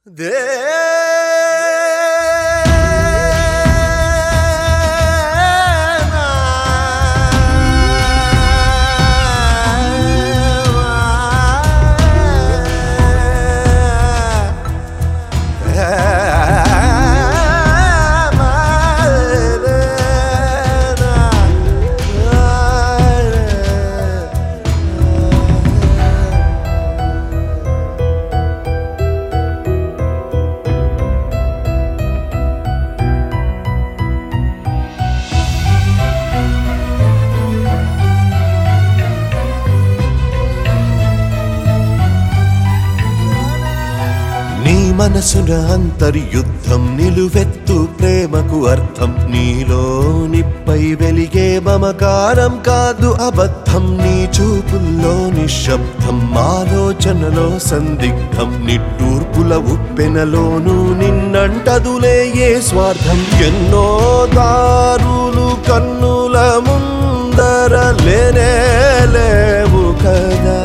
నీ మనసున అంతర్యుద్ధం నిలువెత్తు ప్రేమకు అర్థం నీలో నిప్పై వెలిగే మమకారం కాదు అబద్ధం నీ చూపుల్లో నిశ్శబ్దం ఆలోచనలో సందిగ్ధం నిట్టూర్పుల ఉప్పెనలోను నిన్నంటదులే ఏ స్వార్థం ఎన్నో దారులు కన్నుల ముందర లేనే లేవు కదా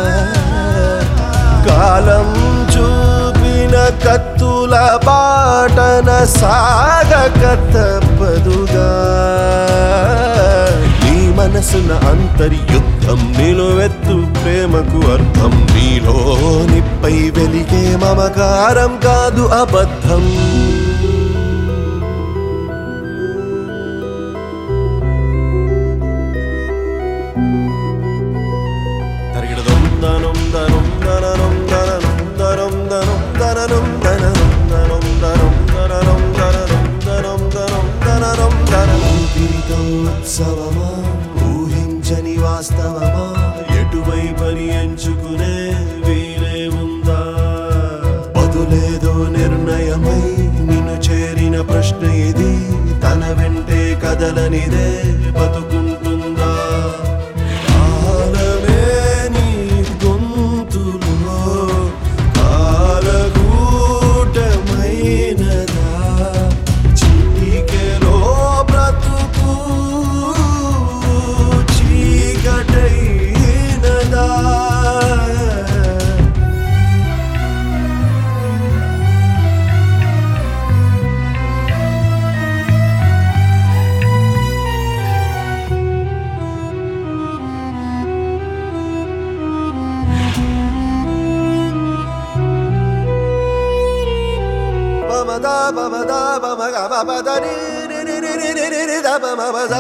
కాలం చూపిన కత్తుల బాటన సాగక తప్పదుగా నీ మనసున అంతర్యుద్ధం నిలువెత్తు ప్రేమకు అర్థం నీలో నిప్పై వెలిగే మమకారం కాదు అబద్ధం తరిగిడదం దనం దనం దననం దననం దనం దనం దననం దననం దనం దనం దననం దననం దనం దనం దననం దననం ఊపిరితో ఉత్సవమా ఊహించని వాస్తవమా ఎటువైపని ఎంచుకునే వీలే ఉందా బదులేదో నిర్ణయమై నిన్ను చేరిన ప్రశ్న ఇది తన వెంటే కదలనిదే బతుకుంటుందా కాలమే నీ గొంతులో కాలగూటమైనదా చిటికెలో బ్రతుకు చీకటైనదా Bamada bamada bamaga babada ni ni ni ni ni ni ni ni da bamada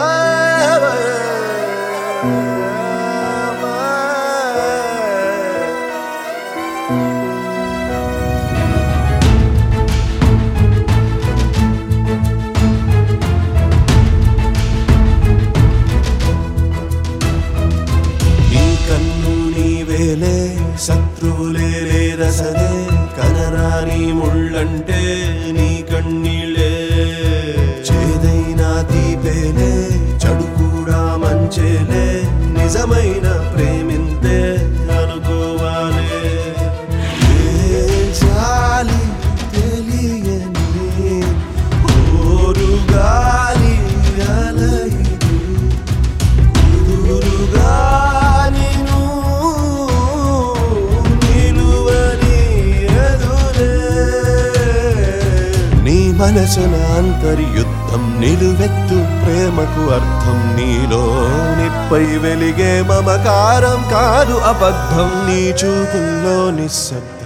నీ కన్ను నీవేలే శత్రువులే రసలే కనరాని ముళ్ళంటే నీ కన్నీళ్ళే చేదైనా తీపేలే చెడు కూడా మంచేలే నిజమైన ప్రేమింతే అనుకోవాలే ఏ జాలి తెలియని ఓరుగాలి అలయిదు కుదురుగా నిన్ను నిలువని ఎదురే. నీ మనసున అంతర్యుద్ధం నిలువెత్తు ప్రేమకు అర్థం నీలో నిప్పై వెలిగే మమకారం కాదు అబద్ధం నీ చూపుల్లో నిశ్శబ్దం